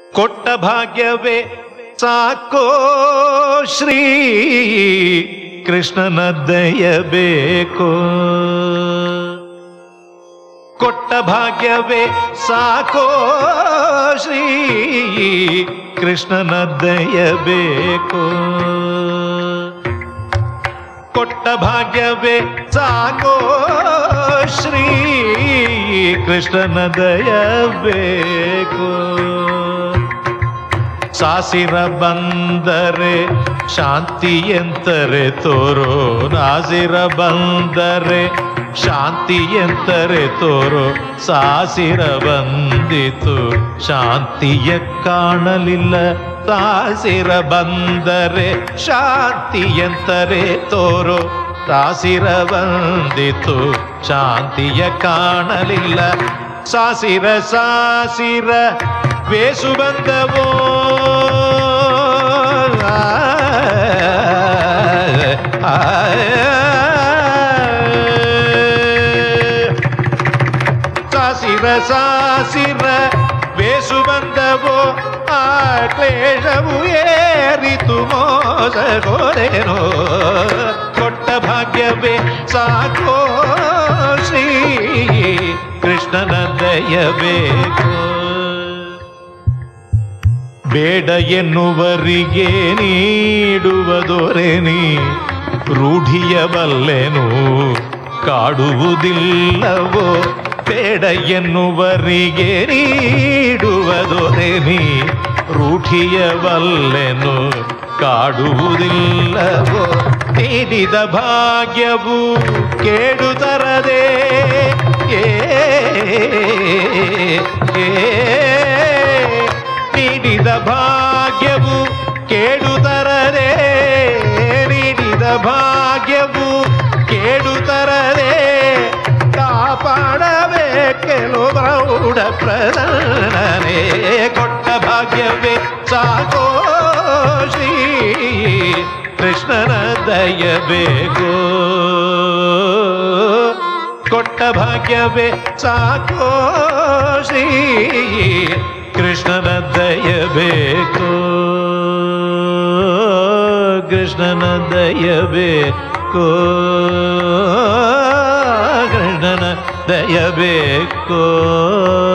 ಕೊಟ್ಟ ಭಾಗ್ಯವೇ ಸಾಕೋ ಶ್ರೀ ಕೃಷ್ಣನ ದಯಬೇಕೋ ಕೊಟ್ಟ ಭಾಗ್ಯವೇ ಸಾಕೋ ಶ್ರೀ ಕೃಷ್ಣನ ದಯಬೇಕೋ ಕೊಟ್ಟ ಭಾಗ್ಯವೇ ಸಾಕೋ ಶ್ರೀ ಕೃಷ್ಣನ ದಯಬೇಕು ಸಾಸಿರ ಬಂದರೆ ಶಾಂತಿ ಎಂದರೆ ತೋರೋ ನಾಸಿರ ಬಂದರೆ ಶಾಂತಿ ಎಂದರೆ ತೋರೋ ಸಾಸಿರ ಬಂದಿತು ಶಾಂತಿಯ ಕಾಣಲಿಲ್ಲ ಸಾಸಿರ ಬಂದರೆ ಶಾಂತಿ ಎಂದರೆ ತೋರೋ ಸಾಸಿರ ಬಂದಿತು ಶಾಂತಿಯ ಕಾಣಲಿಲ್ಲ ಸಾಸಿರ ಸಾಸಿರ ಬೇಸು ಬಂದವೋ ಆ, ಆ, ಸಾಸಿರ ಸಾಸಿರ ಬೇಸು ಬಂದವೋ ಆ ಕ್ಲೇಶವು ಏರಿತು ಮೋಸಗೋರೇನೋ ಕೊಟ್ಟ ಭಾಗ್ಯವೇ ಸಾಕೋ ಶ್ರೀ ಕೃಷ್ಣನ ದಯಬೇಕು ಬೇಡ ಎನ್ನುವರಿಗೆ ನೀಡುವ ದೊರೆನಿ ರೂಢಿಯ ಬಲ್ಲೆನು ಕಾಡುವುದಿಲ್ಲವೋ ಬೇಡ ಎನ್ನುವರಿಗೆ ನೀಡುವ ದೊರೆನಿ ರೂಢಿಯ ಬಲ್ಲೆನು ಕಾಡುವುದಿಲ್ಲವೋ ನೀಡಿದ ಭಾಗ್ಯವು ಕೇಡು ತರದೆ ಏ ಏ ನೀಡಿದ ಭಾಗ್ಯವು ಕೇಡು ತರದೆ ನೀಡಿದ ಭಾಗ್ಯವು ಕೇಡು ತರದೆ ಕಾಪಾಡಬೇಕೆಲು ಪ್ರೌಢ ಪ್ರಧಾನನೇ ಕೊಟ್ಟ ಭಾಗ್ಯವೇ ಸಾಕೋ ಶ್ರೀ ಕೃಷ್ಣನ ದಯಬೇಕು ಕೊಟ್ಟ ಭಾಗ್ಯವೇ ಸಾಕೋ ಶ್ರೀ ಕೃಷ್ಣನ ದಯಬೇಕು ಕೃಷ್ಣನ ದಯಬೇಕು ಕೃಷ್ಣನ ದಯಬೇಕು